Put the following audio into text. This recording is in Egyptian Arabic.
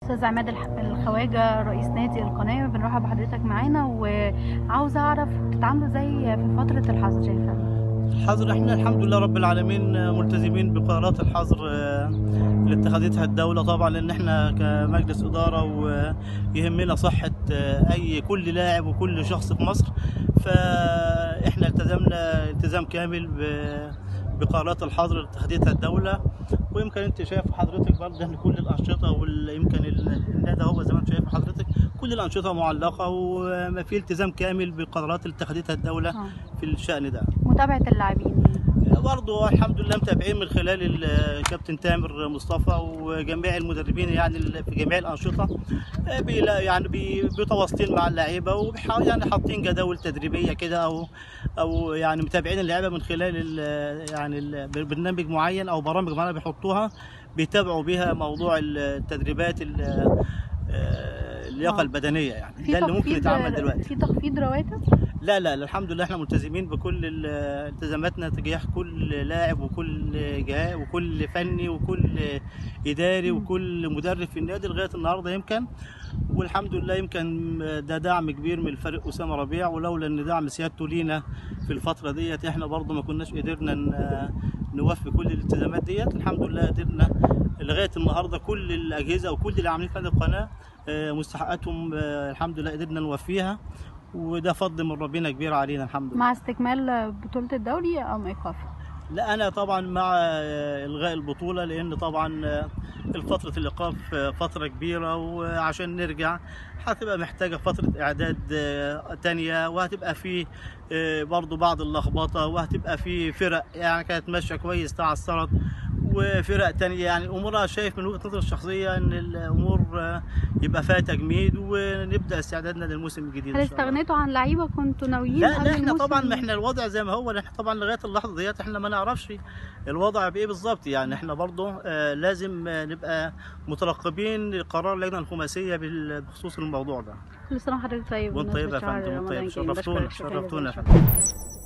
استاذ عماد الح- الخواجه رئيس نادي القناه بنرحب بحضرتك معانا وعاوزه اعرف بتتعاملوا ازاي في فتره الحظر يا فندم الحظر احنا الحمد لله رب العالمين ملتزمين بقرارات الحظر آه، اللي اتخذتها الدولة طبعا لان احنا كمجلس ادارة ويهمنا صحة آه، اي كل لاعب وكل شخص في مصر فاحنا التزمنا التزام كامل ب- بقرارات الحظر اللي اتخذتها الدولة ويمكن انت شايف حضرتك برضه ان كل الانشطة ويمكن النادي هو زي ما انت شايف حضرتك كل الانشطة معلقة وما في التزام كامل بقرارات اللي اتخذتها الدولة آه. في الشأن ده متابعه اللاعبين برضه الحمد لله متابعين من خلال الكابتن تامر مصطفى وجميع المدربين يعني ال- في جميع الانشطه آه، بيلا- يعني بي- متواصلين مع اللعيبه وبيحاول يعني حاطين جداول تدريبيه كده او او يعني متابعين اللعيبه من خلال ال- يعني ال- برنامج معين او برامج معينه بيحطوها بيتابعوا بيها موضوع التدريبات ال- آه، اللياقه آه. البدنيه يعني في ده اللي ممكن تخفيض يتعمل دلوقتي في تخفيض رواتب لا لا لا، الحمد لله احنا ملتزمين بكل ال- التزاماتنا تجاه كل لاعب وكل جهاز وكل فني وكل اداري مم. وكل مدرب في النادي لغايه النهارده يمكن والحمد لله يمكن ده دعم كبير من الفريق اسامه ربيع ولولا ان دعم سيادته لينا في الفتره ديت احنا برضه ما كناش قدرنا ن- نوفي كل الالتزامات ديت الحمد لله قدرنا لغايه النهارده كل الاجهزه وكل اللي عاملين في هذه القناه آه، مستحقاتهم آه، الحمد لله قدرنا نوفيها وده فضل من ربنا كبير علينا الحمد لله مع استكمال بطوله الدوري ام ايقاف لا انا طبعا مع آه، الغاء البطوله لان طبعا آه، الفتره الايقاف آه، فتره كبيره وعشان نرجع هتبقى محتاجه فتره اعداد آه، تانية وهتبقى في آه، برضو بعض اللخبطه وهتبقى في فرق يعني كانت ماشيه كويس تعثرت وفرق تانية يعني امورها شايف من وجهه نظري الشخصيه ان الامور آه، يبقى فيها تجميد ونبدا استعدادنا للموسم الجديد هل إن شاء الله. استغنيتوا عن لعيبه كنتوا ناويين لا قبل لا احنا الموسم؟ طبعا ما احنا الوضع زي ما هو احنا طبعا لغايه اللحظه ديت احنا ما نعرفش الوضع بايه بالظبط يعني احنا برضه آه لازم آه نبقى مترقبين قرار اللجنه الخماسيه بال- بخصوص الموضوع ده كل سنه وحضرتك طيب وانت بمناسبة طيب يا شهر فندم وانت رمضان طيب الكريم. شرفتونا بشكرك شكراً شرفتونا يا جزيلاً. فندم